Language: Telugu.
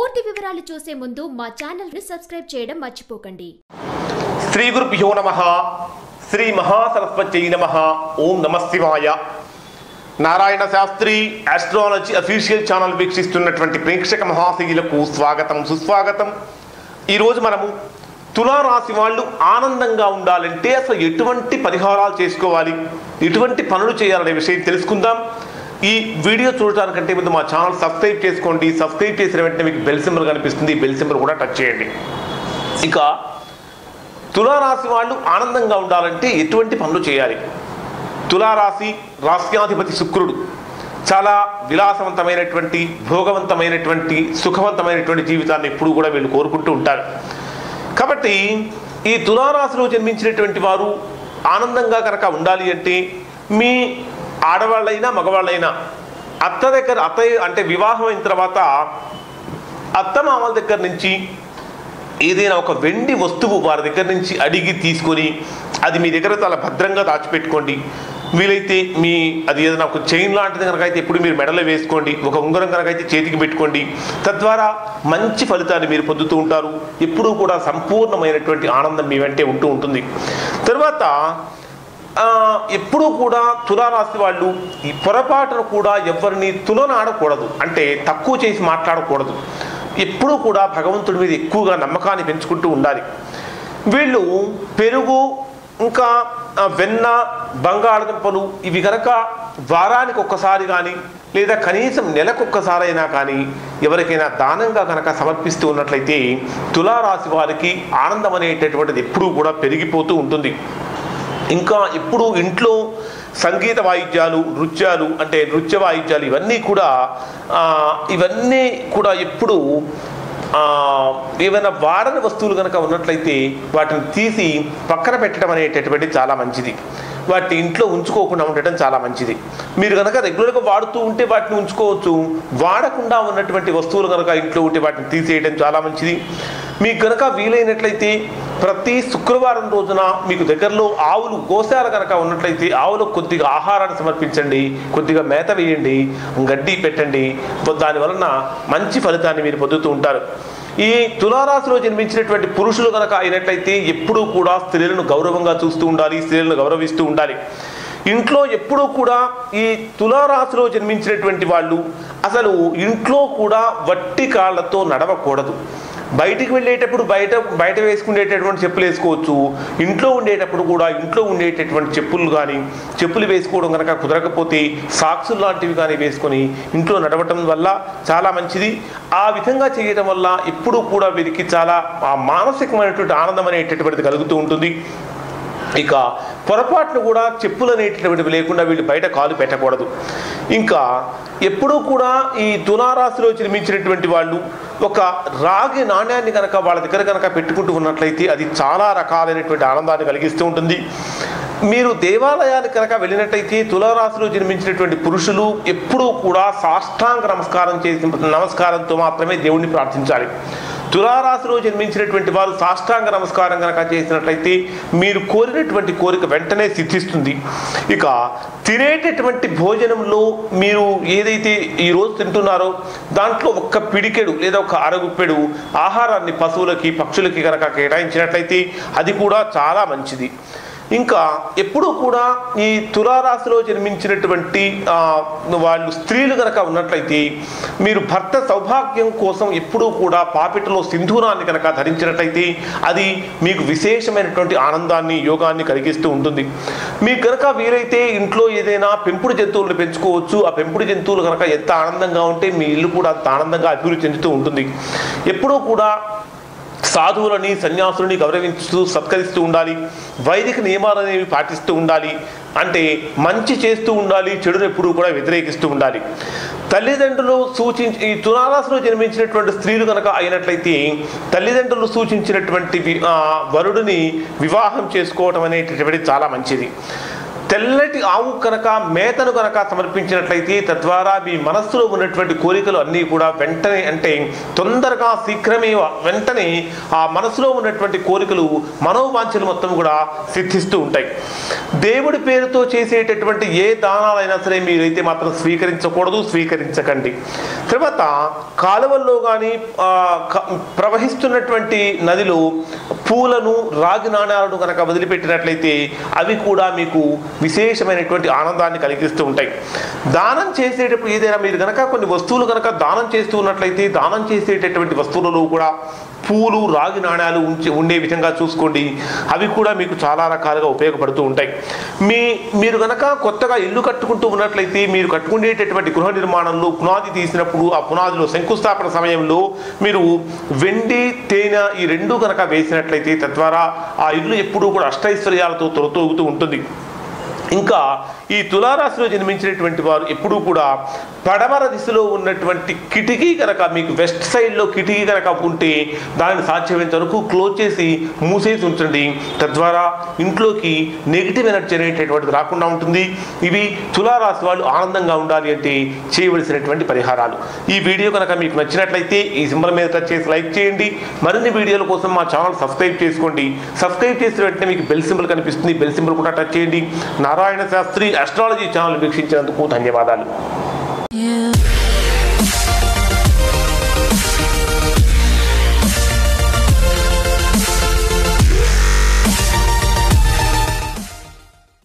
పూర్తి వివరాలు చూసే ముందు మా ఛానల్ ని సబ్స్క్రైబ్ చేయడం మర్చిపోకండి శ్రీ గురుభ్యో నమ శ్రీ మహాసరస్వత్యై నమ ఓం నమ శివాయ Narayana Sastri astrology official channel వీక్షిస్తున్నటువంటి ప్రేక్షక మహాశీలకు స్వాగతం సుస్వాగతం ఈరోజు మనము తులారాశి వాళ్ళు ఆనందంగా ఉండాలంటే అసలు ఎటువంటి పరిహారాలు చేసుకోవాలి ఎటువంటి పనులు చేయాలనే విషయం తెలుసుకుందాం ఈ వీడియో చూడటానికంటే ముందు మా ఛానల్ సబ్స్క్రైబ్ చేసుకోండి సబ్స్క్రైబ్ చేసిన వెంటనే మీకు బెల్ సింబల్ కనిపిస్తుంది బెల్ సింబల్ కూడా టచ్ చేయండి ఇక తులారాశి వాళ్ళు ఆనందంగా ఉండాలంటే ఎటువంటి పనులు చేయాలి తులారాశి రాశ్యాధిపతి శుక్రుడు చాలా విలాసవంతమైనటువంటి భోగవంతమైనటువంటి సుఖవంతమైనటువంటి జీవితాన్ని ఎప్పుడు కూడా వీళ్ళు కోరుకుంటూ ఉంటారు కాబట్టి ఈ తులారాశిలో జన్మించినటువంటి వారు ఆనందంగా కనుక ఉండాలి అంటే మీ ఆడవాళ్ళైనా మగవాళ్ళైనా అత్త దగ్గర అత్తయ్య అంటే వివాహం అయిన తర్వాత అత్త మామల దగ్గర నుంచి ఏదైనా ఒక వెండి వస్తువు వారి దగ్గర నుంచి అడిగి తీసుకొని అది మీ దగ్గర చాలా భద్రంగా దాచిపెట్టుకోండి వీలైతే మీ అది ఏదైనా ఒక చైన్ లాంటిది కనుక అయితే ఎప్పుడు మీరు మెడలో వేసుకోండి ఒక ఉంగరం కనుక అయితే చేతికి పెట్టుకోండి తద్వారా మంచి ఫలితాన్ని మీరు పొందుతూ ఉంటారు ఎప్పుడూ కూడా సంపూర్ణమైనటువంటి ఆనందం మీ వెంటే ఉంటూ ఉంటుంది తర్వాత ఆ, ఎప్పుడూ కూడా తులారాశి వాళ్ళు ఈ పొరపాటును కూడా ఎవరిని తులనాడకూడదు అంటే తక్కువ చేసి మాట్లాడకూడదు ఎప్పుడూ కూడా భగవంతుడి మీద ఎక్కువగా నమ్మకాన్ని పెంచుకుంటూ ఉండాలి వీళ్ళు పెరుగు ఇంకా ఆ, వెన్న బంగాళదుంపలు ఇవి కనుక వారానికి ఒక్కసారి కానీ లేదా కనీసం నెలకొక్కసారైనా కానీ ఎవరికైనా దానంగా కనుక సమర్పిస్తూ ఉన్నట్లయితే తులారాశి వారికి ఆనందం అనేటటువంటిది ఎప్పుడూ కూడా పెరిగిపోతూ ఉంటుంది ఇంకా ఇప్పుడు ఇంట్లో సంగీత వాయిద్యాలు నృత్యాలు అంటే నృత్య వాయిద్యాలు ఇవన్నీ కూడా ఆ, ఇవన్నీ కూడా ఎప్పుడు ఆ, ఏమైనా వాడని వస్తువులు కనుక ఉన్నట్లయితే వాటిని తీసి పక్కన పెట్టడం అనేటటువంటి చాలా మంచిది వాటిని ఇంట్లో ఉంచుకోకుండా ఉండటం చాలా మంచిది మీరు కనుక రెగ్యులర్గా వాడుతూ ఉంటే వాటిని ఉంచుకోవచ్చు వాడకుండా ఉన్నటువంటి వస్తువులు కనుక ఇంట్లో ఉంటే వాటిని తీసేయడం చాలా మంచిది మీకు కనుక వీలైనట్లయితే ప్రతి శుక్రవారం రోజున మీకు దగ్గరలో ఆవులు గోశాల కనుక ఉన్నట్లయితే ఆవులకు కొద్దిగా ఆహారాన్ని సమర్పించండి కొద్దిగా మేత వేయండి గడ్డి పెట్టండి దాని వలన మంచి ఫలితాన్ని మీరు పొందుతూ ఉంటారు ఈ తులారాశిలో జన్మించినటువంటి పురుషులు కనుక అయినట్లయితే ఎప్పుడూ కూడా స్త్రీలను గౌరవంగా చూస్తూ ఉండాలి స్త్రీలను గౌరవిస్తూ ఉండాలి ఇంట్లో ఎప్పుడూ కూడా ఈ తులారాశిలో జన్మించినటువంటి వాళ్ళు అసలు ఇంట్లో కూడా వట్టి కాళ్ళతో నడవకూడదు బయటికి వెళ్ళేటప్పుడు బయట బయట వేసుకునేటటువంటి చెప్పులు వేసుకోవచ్చు ఇంట్లో ఉండేటప్పుడు కూడా ఇంట్లో ఉండేటటువంటి చెప్పులు కానీ చెప్పులు వేసుకోవడం కనుక కుదరకపోతే సాక్సులు లాంటివి కానీ వేసుకొని ఇంట్లో నడవటం వల్ల చాలా మంచిది ఆ విధంగా చేయడం వల్ల ఎప్పుడూ కూడా వీరికి చాలా ఆ మానసికమైనటువంటి ఆనందం అనేటటువంటిది కలుగుతూ ఉంటుంది ఇక పొరపాట్లు కూడా చెప్పులు అనేటటువంటివి లేకుండా వీళ్ళు బయట కాలు పెట్టకూడదు ఇంకా ఎప్పుడూ కూడా ఈ తులారాశిలో జన్మించినటువంటి వాళ్ళు ఒక రాగి నాణ్యాన్ని కనుక వాళ్ళ దగ్గర కనుక పెట్టుకుంటూ ఉన్నట్లయితే అది చాలా రకాలైనటువంటి ఆనందాన్ని కలిగిస్తూ ఉంటుంది మీరు దేవాలయానికి కనుక వెళ్ళినట్టయితే తులారాశిలో జన్మించినటువంటి పురుషులు ఎప్పుడూ కూడా సాష్టాంగ నమస్కారం చేసి నమస్కారంతో మాత్రమే దేవుణ్ణి ప్రార్థించాలి తులారాశిలో జన్మించినటువంటి వారు సాష్టాంగ నమస్కారం కనుక చేసినట్లయితే మీరు కోరినటువంటి కోరిక వెంటనే సిద్ధిస్తుంది ఇక తినేటటువంటి భోజనంలో మీరు ఏదైతే ఈ రోజు తింటున్నారో దాంట్లో ఒక్క పిడికెడు లేదా ఒక అరగుప్పెడు ఆహారాన్ని పశువులకి పక్షులకి కనుక కేటాయించినట్లయితే అది కూడా చాలా మంచిది ఇంకా ఎప్పుడూ కూడా ఈ తులారాశిలో జన్మించినటువంటి ఆ, వాళ్ళు స్త్రీలు కనుక ఉన్నట్లయితే మీరు భర్త సౌభాగ్యం కోసం ఎప్పుడూ కూడా పాపిటలో సింధూరాన్ని కనుక ధరించినట్లయితే అది మీకు విశేషమైనటువంటి ఆనందాన్ని యోగాన్ని కలిగిస్తూ ఉంటుంది మీకు కనుక వీలైతే ఇంట్లో ఏదైనా పెంపుడు జంతువులను పెంచుకోవచ్చు ఆ పెంపుడు జంతువులు కనుక ఎంత ఆనందంగా ఉంటే మీ ఇల్లు కూడా అంత ఆనందంగా అభివృద్ధి చెందుతూ ఉంటుంది ఎప్పుడూ కూడా సాధువులని సన్యాసులని గౌరవించుతూ సత్కరిస్తూ ఉండాలి వైదిక నియమాలు అనేవి పాటిస్తూ ఉండాలి అంటే మంచి చేస్తూ ఉండాలి చెడును ఎప్పుడూ కూడా వ్యతిరేకిస్తూ ఉండాలి తల్లిదండ్రులు సూచించి ఈ తులారాశిలో జన్మించినటువంటి స్త్రీలు కనుక అయినట్లయితే తల్లిదండ్రులు సూచించినటువంటి వి- ఆ, వరుడిని వివాహం చేసుకోవటం అనేటటువంటి చాలా మంచిది తెల్లటి ఆవు కనుక మేతను కనుక సమర్పించినట్లయితే తద్వారా మీ మనస్సులో ఉన్నటువంటి కోరికలు అన్నీ కూడా వెంటనే అంటే తొందరగా శీఘ్రమే వెంటనే ఆ మనసులో ఉన్నటువంటి కోరికలు మనోవాంఛలు మొత్తం కూడా సిద్ధిస్తూ ఉంటాయి దేవుడి పేరుతో చేసేటటువంటి ఏ దానాలైనా సరే మీరైతే మాత్రం స్వీకరించకూడదు స్వీకరించకండి తర్వాత కాలువల్లో కానీ ప్రవహిస్తున్నటువంటి నదిలో పూలను రాగి నాణ్యాలను కనుక వదిలిపెట్టినట్లయితే అవి కూడా మీకు విశేషమైనటువంటి ఆనందాన్ని కలిగిస్తూ ఉంటాయి దానం చేసేటప్పుడు ఏదైనా మీరు కనుక కొన్ని వస్తువులు కనుక దానం చేస్తూ ఉన్నట్లయితే దానం చేసేటటువంటి వస్తువులలో కూడా పూలు రాగి నాణ్యాలు ఉంచి ఉండే విధంగా చూసుకోండి అవి కూడా మీకు చాలా రకాలుగా ఉపయోగపడుతూ ఉంటాయి మీ మీరు కనుక కొత్తగా ఇల్లు కట్టుకుంటూ ఉన్నట్లయితే మీరు కట్టుకునేటటువంటి గృహ నిర్మాణంలో పునాది తీసినప్పుడు ఆ పునాదిలో శంకుస్థాపన సమయంలో మీరు వెండి తేనె ఈ రెండు కనుక వేసినట్లయితే తద్వారా ఆ ఇల్లు ఎప్పుడూ కూడా అష్టైశ్వర్యాలతో తొలతూగుతూ ఉంటుంది ఇంకా ఈ తులారాశిలో జన్మించినటువంటి వారు ఎప్పుడూ కూడా పడమర దిశలో ఉన్నటువంటి కిటికీ కనుక మీకు వెస్ట్ సైడ్లో కిటికీ కనుక ఉంటే దానిని సాధ్యమైనంత వరకు క్లోజ్ చేసి మూసేసి ఉంచండి తద్వారా ఇంట్లోకి నెగిటివ్ ఎనర్జీ అనేటటువంటిది రాకుండా ఉంటుంది ఇవి తులారాశి వాళ్ళు ఆనందంగా ఉండాలి అంటే చేయవలసినటువంటి పరిహారాలు ఈ వీడియో కనుక మీకు నచ్చినట్లయితే ఈ సింబల్ మీద టచ్ చేసి లైక్ చేయండి మరిన్ని వీడియోల కోసం మా ఛానల్ సబ్స్క్రైబ్ చేసుకోండి సబ్స్క్రైబ్ చేసిన వెంటనే మీకు బెల్ సింబల్ కనిపిస్తుంది బెల్ సింబల్ కూడా టచ్ చేయండి నారాయణ శాస్త్రి అస్ట్రాలజీ ఛానల్ వీక్షించినందుకు ధన్యవాదాలు You